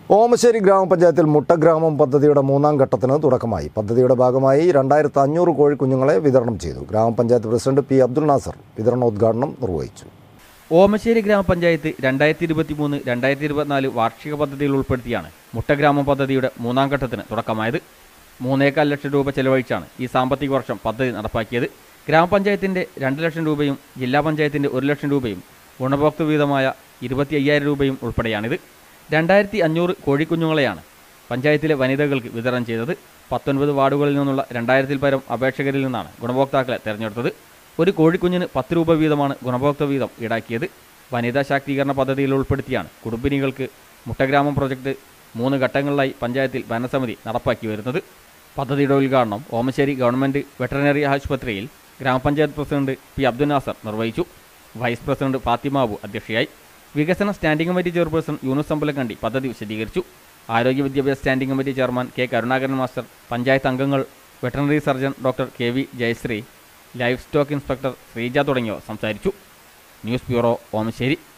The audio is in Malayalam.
ഓമശ്ശേരി ഗ്രാമപഞ്ചായത്തിൽ മുട്ടഗ്രാമം പദ്ധതിയുടെ മൂന്നാം ഘട്ടത്തിന് തുടക്കമായി പദ്ധതിയുടെ ഭാഗമായി രണ്ടായിരത്തി അഞ്ഞൂറ് കോഴിക്കുഞ്ഞുങ്ങളെ വിതരണം ചെയ്തു ഗ്രാമപഞ്ചായത്ത് പ്രസിഡന്റ് പി അബ്ദുൽ നാസർ വിതരണോദ്ഘാടനം നിർവഹിച്ചു ഓമശ്ശേരി ഗ്രാമപഞ്ചായത്ത് രണ്ടായിരത്തി ഇരുപത്തി മൂന്ന് രണ്ടായിരത്തി ഇരുപത്തിനാല് വാർഷിക പദ്ധതിയിൽ ഉൾപ്പെടുത്തിയാണ് മുട്ടഗ്രാമം പദ്ധതിയുടെ മൂന്നാം ഘട്ടത്തിന് തുടക്കമായത് മൂന്നേകാൽ ലക്ഷം രൂപ ചെലവഴിച്ചാണ് ഈ സാമ്പത്തിക വർഷം പദ്ധതി നടപ്പാക്കിയത് ഗ്രാമപഞ്ചായത്തിന്റെ രണ്ട് ലക്ഷം രൂപയും ജില്ലാ പഞ്ചായത്തിന്റെ ഒരു ലക്ഷം രൂപയും ഗുണഭോക്തൃ വീതമായ ഇരുപത്തി അയ്യായിരം രൂപയും ഉൾപ്പെടെയാണിത് രണ്ടായിരത്തി അഞ്ഞൂറ് കോഴിക്കുഞ്ഞുങ്ങളെയാണ് പഞ്ചായത്തിലെ വനിതകൾക്ക് വിതരണം ചെയ്തത് പത്തൊൻപത് വാർഡുകളിൽ നിന്നുള്ള രണ്ടായിരത്തിൽ പരം അപേക്ഷകരിൽ നിന്നാണ് ഗുണഭോക്താക്കളെ തെരഞ്ഞെടുത്തത് ഒരു കോഴിക്കുഞ്ഞിന് പത്ത് രൂപ വീതമാണ് ഗുണഭോക്തൃ വീതം ഈടാക്കിയത് വനിതാ ശാക്തീകരണ പദ്ധതിയിൽ ഉൾപ്പെടുത്തിയാണ് കുടുംബിനികൾക്ക് മുട്ടഗ്രാമം പ്രൊജക്ട് മൂന്ന് ഘട്ടങ്ങളിലായി പഞ്ചായത്തിൽ ഭരണസമിതി നടപ്പാക്കി വരുന്നത് പദ്ധതിയുടെ ഉദ്ഘാടനം ഓമശ്ശേരി ഗവൺമെൻറ് വെറ്ററിനറി ആശുപത്രിയിൽ ഗ്രാമപഞ്ചായത്ത് പ്രസിഡന്റ് പി അബ്ദുൽ നാസർ നിർവഹിച്ചു വൈസ് പ്രസിഡന്റ് ഫാത്തിമാബു അധ്യക്ഷയായി വികസന standing committee chairperson Yunus Ambalakandi പദ്ധതി വിശദീകരിച്ചു ആരോഗ്യ വിദ്യാഭ്യാസ standing committee chairman K Karunakaran master panchayat അംഗങ്ങൾ veterinary surgeon doctor K V Jayasree livestock inspector Sreeja തുടങ്ങിയവർ സംസാരിച്ചു ന്യൂസ് ബ്യൂറോ ഓമശ്ശേരി